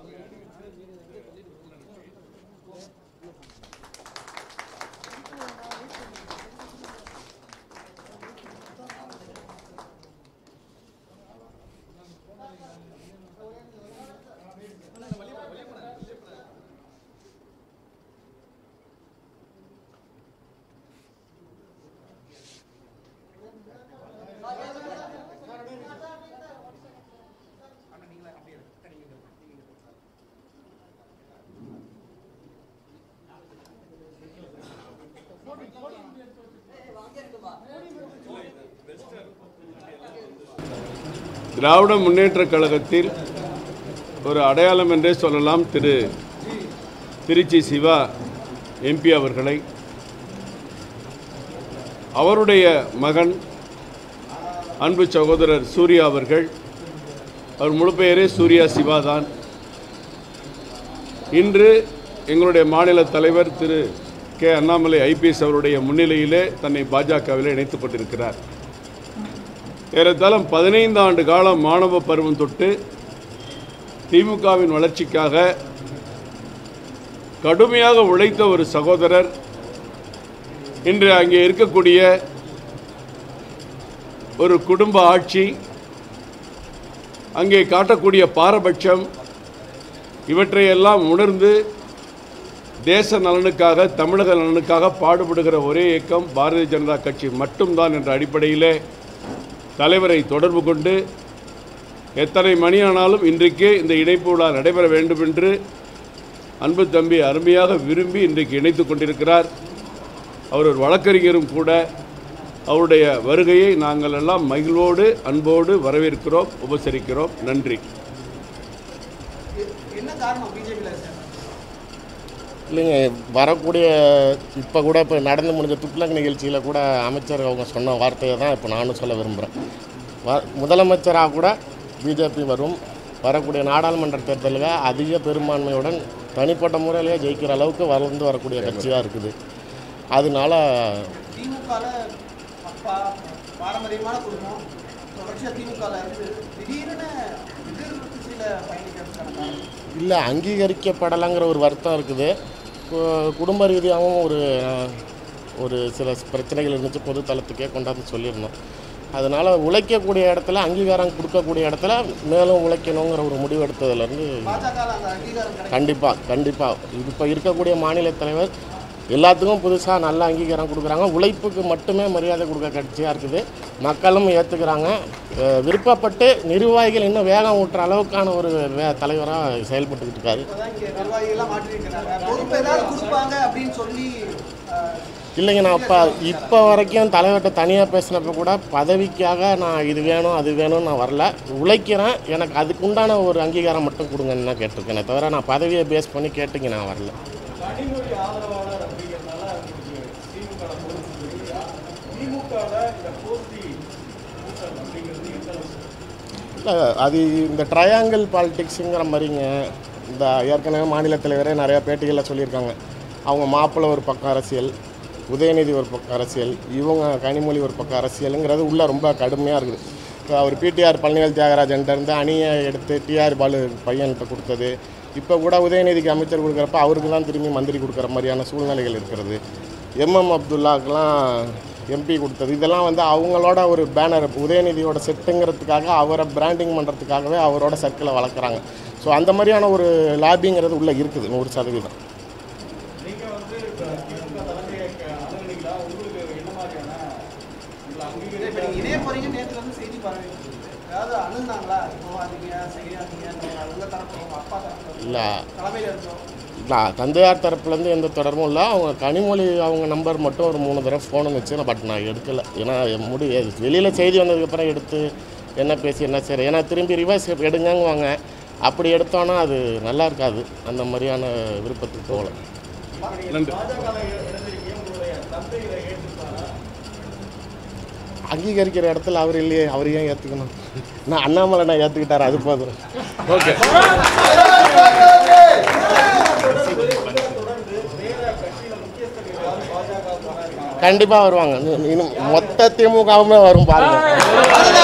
திராவிட முன்னேற்றக் கழகத்தில் ஒரு அடையாளம் என்றே சொல்லலாம் திரு திருச்சி சிவா எம்பி அவர்களை அவருடைய மகன் அன்பு சகோதரர் சூர்யா அவர்கள் அவர் முழு பெயரே சூர்யா சிவா தான் இன்று எங்களுடைய மாநில தலைவர் திரு கே அண்ணாமலை ஐபிஎஸ் அவருடைய முன்னிலையிலே தன்னை பாஜகவில் இணைத்துக் கொண்டிருக்கிறார் ஏறத்தாழ பதினைந்து ஆண்டு காலம் மாணவ பருவம் தொட்டு திமுகவின் வளர்ச்சிக்காக கடுமையாக உழைத்த ஒரு சகோதரர் இன்று அங்கே இருக்கக்கூடிய ஒரு குடும்ப ஆட்சி அங்கே காட்டக்கூடிய பாரபட்சம் இவற்றையெல்லாம் உணர்ந்து தேச நலனுக்காக தமிழக நலனுக்காக பாடுபடுகிற ஒரே இயக்கம் பாரதிய ஜனதா கட்சி மட்டும்தான் என்ற அடிப்படையிலே தலைவரை தொடர்பு கொண்டு எத்தனை மணி ஆனாலும் இன்றைக்கே இந்த இணைப்பு விழா நடைபெற வேண்டும் என்று அன்பு தம்பி அருமையாக விரும்பி இன்றைக்கு இணைத்துக் கொண்டிருக்கிறார் அவர் ஒரு வழக்கறிஞரும் கூட அவருடைய வருகையை நாங்கள் எல்லாம் மகிழ்வோடு அன்போடு வரவேற்கிறோம் உபசரிக்கிறோம் நன்றி என்ன காரணம் பிஜேபியில் சார் இல்லைங்க வரக்கூடிய இப்போ கூட இப்போ நடந்து முடிஞ்ச துக்ளக் நிகழ்ச்சியில் கூட அமைச்சர் அவங்க சொன்ன வார்த்தையை தான் இப்போ நானும் சொல்ல விரும்புகிறேன் வ முதலமைச்சராக கூட பிஜேபி வரும் வரக்கூடிய நாடாளுமன்ற தேர்தலில் அதிக பெரும்பான்மையுடன் தனிப்பட்ட முறையிலேயே ஜெயிக்கிற அளவுக்கு வளர்ந்து வரக்கூடிய கட்சியாக இருக்குது அதனால திமுகவில் அப்பா பாரம்பரியமான குடும்பம் தொடர்ச்சியாக திமுகவில் இருந்து திடீர்னு எதிர் திசையில் பயணிக்கிறதுக்கான காரணம் இல்லை அங்கீகரிக்கப்படலைங்கிற ஒரு வருத்தம் இருக்குது கு- குடும்ப ரீதியாகவும் ஒரு ஒரு சில பிரச்சனைகள் இருந்துச்சு பொது தளத்துக்கே கொண்டாந்து சொல்லியிருந்தோம் அதனால் உழைக்கக்கூடிய இடத்துல அங்கீகாரம் கொடுக்கக்கூடிய இடத்துல மேலும் உழைக்கணுங்கிற ஒரு முடிவு எடுத்ததுலேருந்து பாஜகவில் அந்த அங்கீகாரம் கிடைக்கும் கண்டிப்பாக கண்டிப்பாக இப்போ இருக்கக்கூடிய மாநில தலைவர் எல்லாத்துக்கும் புதுசாக நல்ல அங்கீகாரம் கொடுக்குறாங்க உழைப்புக்கு மட்டுமே மரியாதை கொடுக்க கட்சியாக இருக்குது மக்களும் ஏற்றுக்கிறாங்க விருப்பப்பட்டு நிர்வாகிகள் இன்னும் வேகம் ஊட்டுற அளவுக்கான ஒரு வே தலைவராக செயல்பட்டுக்கிட்டு இருக்காரு இப்போதான் இங்கே நிர்வாகிகள்லாம் மாற்றிருக்கிறாங்க பொறுப்பு ஏதாவது கொடுப்பாங்க அப்படின்னு சொல்லி அஹ், இல்லைங்க நான் இப்போ இப்போ வரைக்கும் தலைவர்கிட்ட தனியாக பேசினப்ப கூட பதவிக்காக நான் இது வேணும் அது வேணும்னு நான் வரல உழைக்கிறேன் எனக்கு அதுக்கு உண்டான ஒரு அங்கீகாரம் மட்டும் கொடுங்கன்னு நான் கேட்டிருக்கேனே தவிர நான் பதவியை பேஸ் பண்ணி கேட்டுங்க நான் வரல கனிமொழி ஆதரவாளர் அப்படிங்கிறதுனால உங்களுக்கு திமுக பொறுப்பு இல்லையா திமுகவில் இந்த போஸ்டி கூட்டம் அப்படிங்கிறது எந்த அளவுக்கு இல்லை அது இந்த ட்ரையாங்கிள் பாலிடிக்ஸுங்கிற மாதிரிங்க இந்த ஏற்கனவே மாநில தலைவரே நிறையா பேட்டிகளில் சொல்லியிருக்காங்க அவங்க மாப்பிள்ளை ஒரு பக்கம் அரசியல் உதயநிதி ஒரு பக்கம் அரசியல் இவங்க கனிமொழி ஒரு பக்கம் அரசியலுங்கிறது உள்ளே ரொம்ப கடுமையாக இருக்குது இப்போ அவர் பிடிஆர் பழனிவேல் தியாகராஜன்ட்ட இருந்து அணியை எடுத்து டிஆர் பாலு பையன்கிட்ட கொடுத்தது இப்போ கூட உதயநிதிக்கு அமைச்சர் கொடுக்குறப்ப அவருக்கு தான் திரும்பி மந்திரி கொடுக்குற மாதிரியான சூழ்நிலைகள் இருக்கிறது எம்எம் அப்துல்லாக்கெலாம் எம்பி கொடுத்தது இதெல்லாம் வந்து அவங்களோட ஒரு பேனர் உதயநிதியோட செட்டுங்கிறதுக்காக அவரை பிராண்டிங் பண்ணுறதுக்காகவே அவரோட சர்க்கிளை வளர்க்குறாங்க ஸோ அந்த மாதிரியான ஒரு லாபிங்கிறது உள்ளே இருக்குது நூறு சதவீதம் நீங்கள் வந்து இப்போ திமுக தலைமையை அணுகுனீங்களா உங்களுக்கு என்ன மாதிரியான உங்களை இப்போ அங்கீகரிக்க நீங்கள் இதே போறீங்க நேற்று வந்து செய்தி பரவி ஏதாவது அணுகுனாங்களா போகாதீங்க செய்யாதீங்க உங்க தரப்பு உங்க அப்பா தரப்பு இல்லை தலைமையில் இருந்தோம் இல்லை தந்தையார் தரப்புலேருந்து எந்த தொடர்பும் இல்லை அவங்க கனிமொழி அவங்க நம்பர் மட்டும் ஒரு மூணு தடவை ஃபோன் வந்துச்சு பட் நான் எடுக்கலை ஏன்னா முடி வெளியில் செய்தி வந்ததுக்கப்புறம் எடுத்து என்ன பேசி என்ன சரி ஏன்னா திரும்பி ரிவர்ஸ் எடுங்கங்குவாங்க அப்படி எடுத்தோன்னா அது நல்லா இருக்காது அந்த மாதிரியான விருப்பத்துக்கு போகல நன்றி அங்கீகரிக்கிற இடத்துல அவர் இல்லையே அவர் ஏன் ஏற்றுக்கணும் நான் அண்ணாமலை நான் ஏற்றுக்கிட்டார் அது போதும் ஓகே கண்டிப்பாக வருவாங்க இன்னும் மொத்த திமுகவுமே வரும் பாருங்க